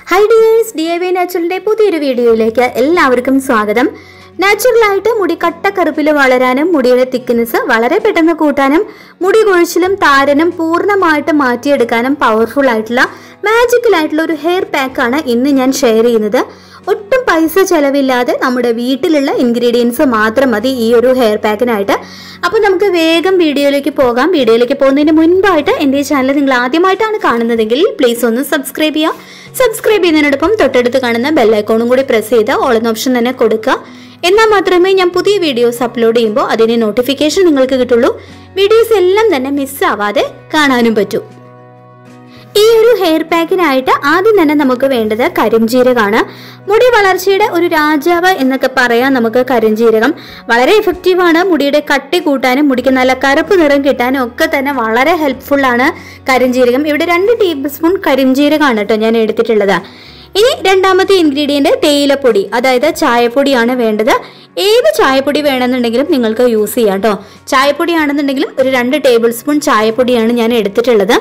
high dears D I Y നാച്ചുറലിന്റെ പുതിയൊരു വീഡിയോയിലേക്ക് എല്ലാവർക്കും സ്വാഗതം നാച്ചുറലായിട്ട് മുടി കട്ടക്കറുപ്പിൽ വളരാനും മുടിയുടെ തിക്നെസ് വളരെ പെട്ടെന്ന് കൂട്ടാനും മുടി കൊഴിച്ചിലും താരനും പൂർണ്ണമായിട്ട് മാറ്റിയെടുക്കാനും പവർഫുൾ ആയിട്ടുള്ള മാജിക്കൽ ആയിട്ടുള്ള ഒരു ഹെയർ പാക്കാണ് ഇന്ന് ഞാൻ ഷെയർ ചെയ്യുന്നത് ഒട്ടും പൈസ ചെലവില്ലാതെ നമ്മുടെ വീട്ടിലുള്ള ഇൻഗ്രീഡിയൻസ് മാത്രം മതി ഈ ഒരു ഹെയർ പാക്കിനായിട്ട് അപ്പോൾ നമുക്ക് വേഗം വീഡിയോയിലേക്ക് പോകാം വീഡിയോയിലേക്ക് പോകുന്നതിന് മുൻപായിട്ട് എൻ്റെ ഈ ചാനൽ നിങ്ങൾ ആദ്യമായിട്ടാണ് കാണുന്നതെങ്കിൽ പ്ലീസ് ഒന്ന് സബ്സ്ക്രൈബ് ചെയ്യുക സബ്സ്ക്രൈബ് ചെയ്യുന്നതിനോടൊപ്പം തൊട്ടടുത്ത് കാണുന്ന ബെല്ലൈക്കോണും കൂടി പ്രസ് ചെയ്ത് ഓൾ എന്ന ഓപ്ഷൻ തന്നെ കൊടുക്കുക എന്നാൽ മാത്രമേ ഞാൻ പുതിയ വീഡിയോസ് അപ്ലോഡ് ചെയ്യുമ്പോൾ അതിന് നോട്ടിഫിക്കേഷൻ നിങ്ങൾക്ക് കിട്ടുള്ളൂ വീഡിയോസ് എല്ലാം തന്നെ മിസ്സാവാതെ കാണാനും പറ്റൂ ഈ ഒരു ഹെയർ പാക്കിനായിട്ട് ആദ്യം തന്നെ നമുക്ക് വേണ്ടത് കരിഞ്ജീരകമാണ് മുടി വളർച്ചയുടെ ഒരു രാജാവ് എന്നൊക്കെ പറയാം നമുക്ക് കരിഞ്ജീരകം വളരെ എഫക്റ്റീവാണ് മുടിയുടെ കട്ടി കൂട്ടാനും മുടിക്ക് നല്ല കറുപ്പ് നിറം കിട്ടാനും ഒക്കെ തന്നെ വളരെ ഹെൽപ്ഫുൾ ആണ് കരിഞ്ജീരകം ഇവിടെ രണ്ട് ടേബിൾ സ്പൂൺ കരിഞ്ജീരകമാണ് കേട്ടോ ഞാൻ എടുത്തിട്ടുള്ളത് ഇനി രണ്ടാമത്തെ ഇൻഗ്രീഡിയന്റ് തേയിലപ്പൊടി അതായത് ചായപ്പൊടിയാണ് വേണ്ടത് ഏത് ചായപ്പൊടി വേണമെന്നുണ്ടെങ്കിലും നിങ്ങൾക്ക് യൂസ് ചെയ്യാം കേട്ടോ ചായപ്പൊടി ആണെന്നുണ്ടെങ്കിലും ഒരു രണ്ട് ടേബിൾ സ്പൂൺ ചായപ്പൊടിയാണ് ഞാൻ എടുത്തിട്ടുള്ളത്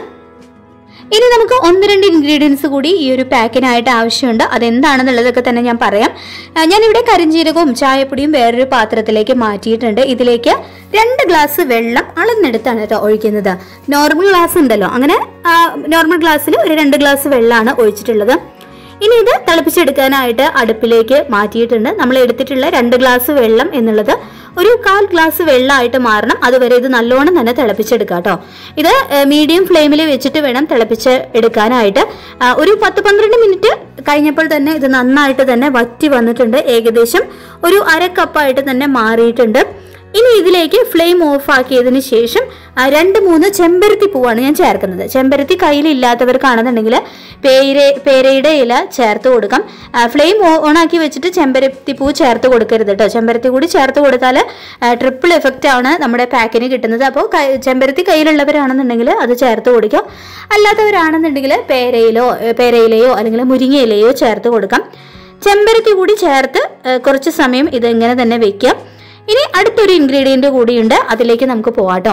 ഇനി നമുക്ക് ഒന്ന് രണ്ട് ഇൻഗ്രീഡിയൻസ് കൂടി ഈ ഒരു പാക്കിനായിട്ട് ആവശ്യമുണ്ട് അതെന്താണെന്നുള്ളതൊക്കെ തന്നെ ഞാൻ പറയാം ആ, ഞാനിവിടെ കരിഞ്ജീരകവും ചായപ്പൊടിയും വേറൊരു പാത്രത്തിലേക്ക് മാറ്റിയിട്ടുണ്ട് ഇതിലേക്ക് രണ്ട് ഗ്ലാസ് വെള്ളം അളന്നെടുത്താണ് കേട്ടോ ഒഴിക്കുന്നത് നോർമൽ ഗ്ലാസ് ഉണ്ടല്ലോ അങ്ങനെ നോർമൽ ഗ്ലാസ്സിൽ ഒരു രണ്ട് ഗ്ലാസ് വെള്ളമാണ് ഒഴിച്ചിട്ടുള്ളത് ഇനി ഇത് തിളപ്പിച്ചെടുക്കാനായിട്ട് അടുപ്പിലേക്ക് മാറ്റിയിട്ടുണ്ട് നമ്മൾ എടുത്തിട്ടുള്ള രണ്ട് ഗ്ലാസ് വെള്ളം എന്നുള്ളത് ഒരു കാൽ ഗ്ലാസ് വെള്ളമായിട്ട് മാറണം അതുവരെ ഇത് നല്ലോണം തന്നെ തിളപ്പിച്ചെടുക്കുക കേട്ടോ ഇത് മീഡിയം ഫ്ലെയിമിൽ വെച്ചിട്ട് വേണം തിളപ്പിച്ച് എടുക്കാനായിട്ട് ആ, ഒരു പത്ത് പന്ത്രണ്ട് മിനിറ്റ് കഴിഞ്ഞപ്പോൾ തന്നെ ഇത് നന്നായിട്ട് തന്നെ വറ്റി വന്നിട്ടുണ്ട് ഏകദേശം ഒരു അര കപ്പായിട്ട് തന്നെ മാറിയിട്ടുണ്ട് ഇനി ഇതിലേക്ക് ഫ്ലെയിം ഓഫ് ആക്കിയതിന് ശേഷം ആ, രണ്ട് മൂന്ന് ചെമ്പരത്തി പൂവാണ് ഞാൻ ചേർക്കുന്നത് ചെമ്പരത്തി കയ്യിലില്ലാത്തവർക്കാണെന്നുണ്ടെങ്കിൽ പേര പേരയുടെ ഇല ചേർത്ത് കൊടുക്കാം ആ, ഫ്ലെയിം ഓൺ ആക്കി വെച്ചിട്ട് ചെമ്പരത്തി പൂ ചേർത്ത് കൊടുക്കരുത് കേട്ടോ ചെമ്പരത്തി കൂടി ചേർത്ത് കൊടുത്താൽ ട്രിപ്പിൾ എഫക്റ്റ് ആണ് നമ്മുടെ പാക്കിന് കിട്ടുന്നത് അപ്പോൾ കൈ- ചെമ്പരത്തി കയ്യിലുള്ളവരാണെന്നുണ്ടെങ്കിൽ അത് ചേർത്ത് കൊടുക്കാം അല്ലാത്തവരാണെന്നുണ്ടെങ്കിൽ പേരയിലോ ഏ, പേരയിലയോ അല്ലെങ്കിൽ മുരിങ്ങയിലയോ ചേർത്ത് കൊടുക്കാം ചെമ്പരത്തി കൂടി ചേർത്ത് ഏ, കുറച്ച് സമയം ഇതെങ്ങനെ തന്നെ വെക്കാം ഇനി അടുത്തൊരു ഇൻഗ്രീഡിയന്റ് കൂടിയുണ്ട് അതിലേക്ക് നമുക്ക് പോവാട്ടോ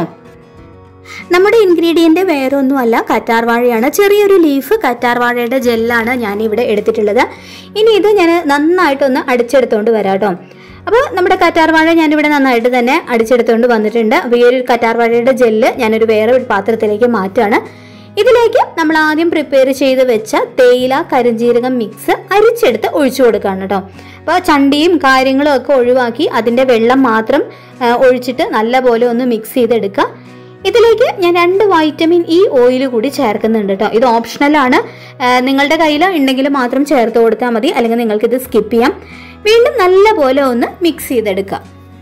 നമ്മുടെ ഇൻഗ്രീഡിയന്റ് വേറെ ഒന്നുമല്ല കറ്റാർ വാഴയാണ് ചെറിയൊരു ലീഫ് കറ്റാർ വാഴയുടെ ജെല്ലാണ് ഞാൻ ഇവിടെ എടുത്തിട്ടുള്ളത് ഇനി ഇത് ഞാൻ നന്നായിട്ടൊന്ന് അടിച്ചെടുത്തോണ്ട് വരാം കേട്ടോ അപ്പോൾ നമ്മുടെ കറ്റാർ വാഴ ഞാനിവിടെ നന്നായിട്ട് തന്നെ അടിച്ചെടുത്തോണ്ട് വന്നിട്ടുണ്ട് അപ്പോൾ ഈ ഒരു കറ്റാർ വാഴയുടെ ജെല്ല് ഞാനൊരു വേറെ ഒരു പാത്രത്തിലേക്ക് മാറ്റുകയാണ് ഇതിലേക്ക് നമ്മൾ ആദ്യം പ്രിപ്പയർ ചെയ്ത് വെച്ച തേയില കരിഞ്ജീരകം മിക്സ് അരിച്ചെടുത്ത് ഒഴിച്ചു കൊടുക്കുകയാണ് കേട്ടോ അപ്പോൾ ചണ്ടിയും കാര്യങ്ങളും ഒക്കെ ഒഴിവാക്കി അതിൻ്റെ വെള്ളം മാത്രം ആ, ഒഴിച്ചിട്ട് നല്ലപോലെ ഒന്ന് മിക്സ് ചെയ്തെടുക്കുക ഇതിലേക്ക് ഞാൻ രണ്ട് വൈറ്റമിൻ ഇ ഓയിൽ കൂടി ചേർക്കുന്നുണ്ട് കേട്ടോ ഇത് ഓപ്ഷണലാണ് ആ, നിങ്ങളുടെ കയ്യിൽ ഉണ്ടെങ്കിൽ മാത്രം ചേർത്ത് കൊടുത്താൽ മതി അല്ലെങ്കിൽ നിങ്ങൾക്ക് ഇത് സ്കിപ്പ് ചെയ്യാം വീണ്ടും നല്ലപോലെ ഒന്ന് മിക്സ് ചെയ്തെടുക്കുക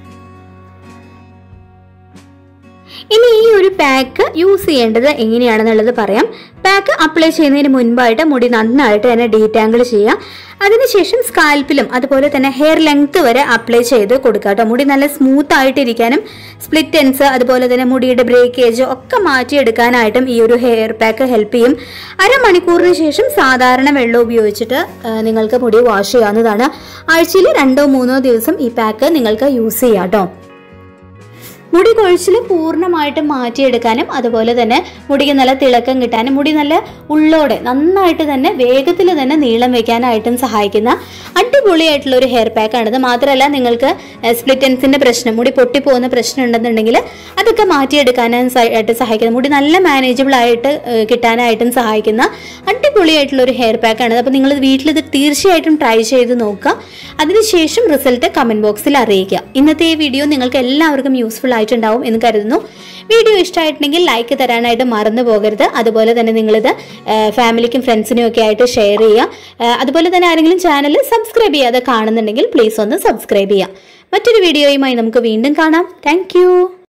ഇനി ഈ ഒരു പാക്ക് യൂസ് ചെയ്യേണ്ടത് എങ്ങനെയാണെന്നുള്ളത് പറയാം പാക്ക് അപ്ലൈ ചെയ്യുന്നതിന് മുൻപായിട്ട് മുടി നന്നായിട്ട് തന്നെ ഡീറ്റാങ്കിൾ ചെയ്യുക അതിനുശേഷം സ്കാൽപ്പിലും അതുപോലെ തന്നെ ഹെയർ ലെങ്ത് വരെ അപ്ലൈ ചെയ്ത് കൊടുക്കുക കേട്ടോ മുടി നല്ല സ്മൂത്ത് ആയിട്ടിരിക്കാനും സ്പ്ലിറ്റ് എൻസ് അതുപോലെ തന്നെ മുടിയുടെ ബ്രേക്കേജ് ഒക്കെ മാറ്റിയെടുക്കാനായിട്ടും ഈ ഒരു ഹെയർ പാക്ക് ഹെൽപ്പ് ചെയ്യും അരമണിക്കൂറിന് ശേഷം സാധാരണ വെള്ളം ഉപയോഗിച്ചിട്ട് ആ, നിങ്ങൾക്ക് മുടി വാഷ് ചെയ്യാവുന്നതാണ് ആഴ്ചയിൽ രണ്ടോ മൂന്നോ ദിവസം ഈ പാക്ക് നിങ്ങൾക്ക് യൂസ് ചെയ്യാം കേട്ടോ മുടി കൊഴിച്ചിൽ പൂർണ്ണമായിട്ട് മാറ്റിയെടുക്കാനും അതുപോലെ തന്നെ മുടിക്ക് നല്ല തിളക്കം കിട്ടാനും മുടി നല്ല ഉള്ളോടെ നന്നായിട്ട് തന്നെ വേഗത്തിൽ തന്നെ നീളം വെക്കാനായിട്ടും സഹായിക്കുന്ന അടിപൊളിയായിട്ടുള്ള ഒരു ഹെയർ പാക്കാണിത് മാത്രമല്ല നിങ്ങൾക്ക് സ്പ്ലിറ്റൻസിന്റെ പ്രശ്നം മുടി പൊട്ടിപ്പോകുന്ന പ്രശ്നം ഉണ്ടെന്നുണ്ടെങ്കിൽ അതൊക്കെ മാറ്റിയെടുക്കാനും സ- ആയിട്ട് സഹായിക്കുന്ന മുടി നല്ല മാനേജബിൾ ആയിട്ട് ഏഹ്, കിട്ടാനായിട്ടും സഹായിക്കുന്ന അടിപൊളിയായിട്ടുള്ള ഒരു ഹെയർ പാക്കാണിത് അപ്പോൾ നിങ്ങൾ വീട്ടിൽ ഇത് തീർച്ചയായിട്ടും ട്രൈ ചെയ്ത് നോക്കുക അതിനുശേഷം റിസൾട്ട് കമന്റ് ബോക്സിൽ അറിയിക്കുക ഇന്നത്തെ ഈ വീഡിയോ നിങ്ങൾക്ക് എല്ലാവർക്കും യൂസ്ഫുൾ ആയിട്ടുണ്ടാവും എന്ന് കരുതുന്നു വീഡിയോ ഇഷ്ടമായിട്ടുണ്ടെങ്കിൽ ലൈക്ക് തരാനായിട്ട് മറന്നു പോകരുത് അതുപോലെ തന്നെ നിങ്ങളിത് ആ, ഫാമിലിക്കും ഫ്രണ്ട്സിനും ഒക്കെ ആയിട്ട് ഷെയർ ചെയ്യുക ആ, അതുപോലെ തന്നെ ആരെങ്കിലും ചാനൽ സബ്സ്ക്രൈബ് ചെയ്യാതെ കാണുന്നുണ്ടെങ്കിൽ പ്ലീസ് ഒന്ന് സബ്സ്ക്രൈബ് ചെയ്യുക മറ്റൊരു വീഡിയോയുമായി നമുക്ക് വീണ്ടും കാണാം താങ്ക്